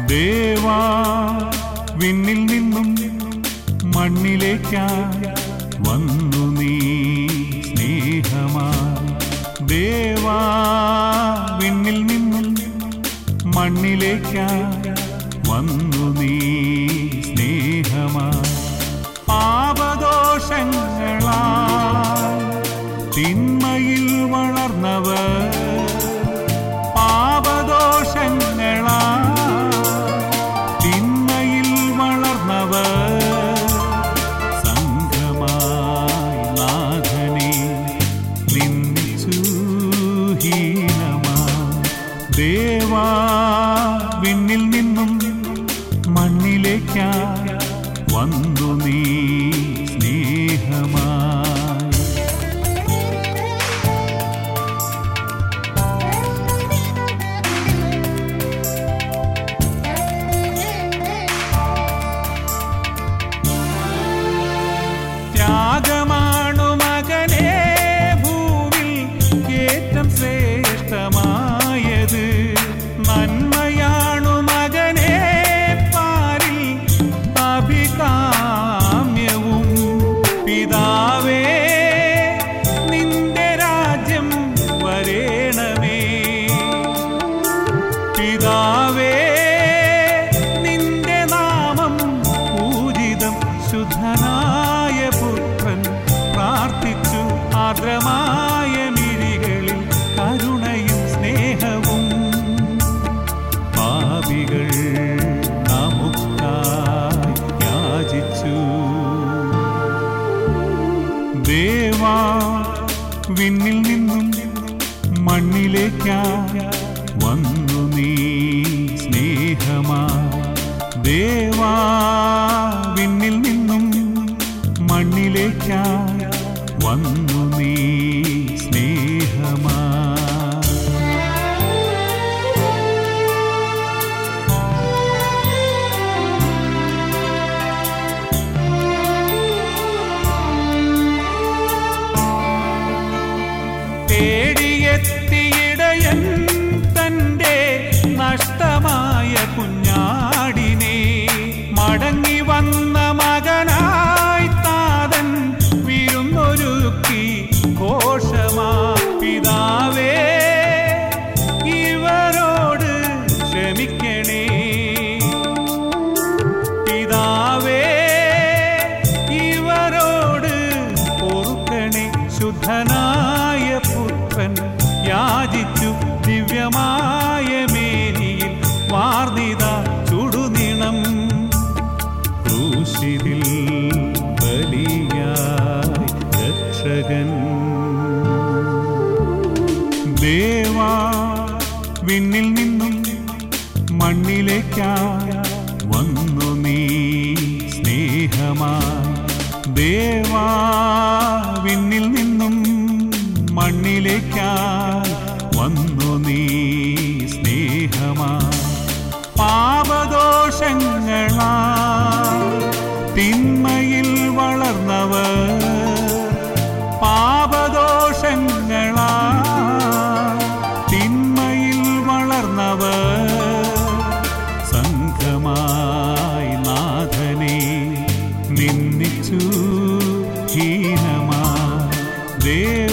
ദേവാ വിണ്ണിൽ നിന്നും മണ്ണിലേക്കായി വന്നു നീ സ്നേഹമാ ദേവാ വിണ്ണിൽ നിന്നും മണ്ണിലേക്കായി വന്നു നീ സ്നേഹമാ പാപദോഷങ്ങളാ തിന്മയിൽ വളർന്നവർ പാപദോഷങ്ങളാ തിന്മയിൽ വളർന്നവർ സംഘമായി നാഥനെ നിന്ദിച്ചു ഹീനമാ ദേവാ വിണ്ണിൽ നിന്നും മണ്ണിലേക്കായി വന്നു നീ സ്നേഹമായി ത്യാഗമാണു മകനെ ഭൂവിൽ ഏറ്റം ശ്രേഷ്ഠമായത് നന്മയാണു മകനെ പാരിൽ അഭികാമ്യവും പിതാവേ നിന്റെ രാജ്യം വരേണമേ പിതാവേ നിന്റെ നാമം പൂജിതം ശുദ്ധനായ പുത്രൻ പ്രാർത്ഥിച്ചു ആർദ്രമായ മിഴികളിൽ കരുണയും സ്നേഹവും പാപികൾ നമുക്കായി യാചിച്ചു ദേവാ വിണ്ണിൽ നിന്നും മണ്ണിലേക്കായി വന്നു നീ സ്നേഹമാ ദേവാ വിണ്ണിൽ നിന്നും മണ്ണിലേക്കായി വന്നു നീ സ്നേഹമാ തേടിയെത്തിയിടയൻ തന്റെ നഷ്ടമായ കുഞ്ഞാടിനെ മടങ്ങി വന്ന മകനായി താതൻ വിരുന്നൊരുക്കി ഘോഷമാ പിതാവേ ഇവരോട് ക്ഷമിക്കണേ പിതാവേ ഇവരോട് പൊറുക്കണേ ശുദ്ധനായ പുത്രൻ യാചിച്ചു ദിവ്യമായ മേനിയിൽ വാർന്നിത ചുടുനിണം ക്രൂശിതിൽ ബലിയായി രക്ഷകൻ ദേവാ വിണ്ണിൽ നിന്നും മണ്ണിലേക്കായി വന്നു നീ സ്നേഹമായി ദേവാ വിണ്ണിൽ നിന്നും മണ്ണിലേക്കായി വന്നു നീ സ്നേഹമായി പാപദോഷങ്ങളാ തിന്മയിൽ വളർന്നവർ പാപദോഷങ്ങളാ തിന്മയിൽ വളർന്നവർ സംഘമായി നാഥനെ നിന്ദിച്ചു ഹീനമാ ദേവ